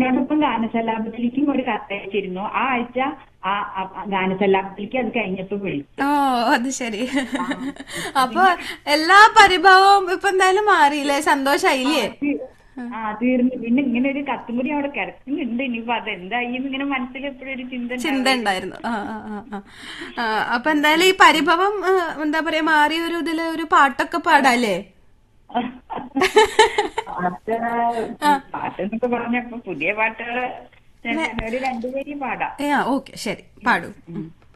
അതിനോടൊപ്പം ഗാനസലാപത്തിലേക്കും ഒരു കത്തയച്ചിരുന്നു ആ ആഴ്ച ആ ആ- ആ ഗാനസലാപത്തിലേക്ക് അത് കഴിഞ്ഞപ്പോ വിളിച്ചു ഓ അത് ശരി അപ്പൊ എല്ലാ പരിഭവവും ഇപ്പൊ എന്തായാലും മാറിയില്ലേ സന്തോഷായില്ലേ ആ തീർന്നു പിന്നെ ഇങ്ങനെ ഒരു കത്തും കൂടി അവിടെ കിടക്കുന്നുണ്ട് ഇനിയിപ്പോ അതെന്തായി എന്ന് ഇങ്ങനെ മനസ്സിൽ എപ്പോഴും ഒരു ചിന്ത ചിന്ത ഉണ്ടായിരുന്നു ആ ആ ആ, ആ. ആ, അപ്പൊ എന്തായാലും ഈ പരിഭവം ആ, എന്താ പറയാ മാറിയ ഒരു ഇതില് ഒരു പാട്ടൊക്കെ പാടാല്ലേ പാട്ട് പാട്ടെന്നൊക്കെ പറഞ്ഞപ്പോ പുതിയ പാട്ടുകള് ഞാൻ ഒരു രണ്ടുപേരെയും പാടാം ഏ ഓക്കെ ശരി പാടൂ ഉം.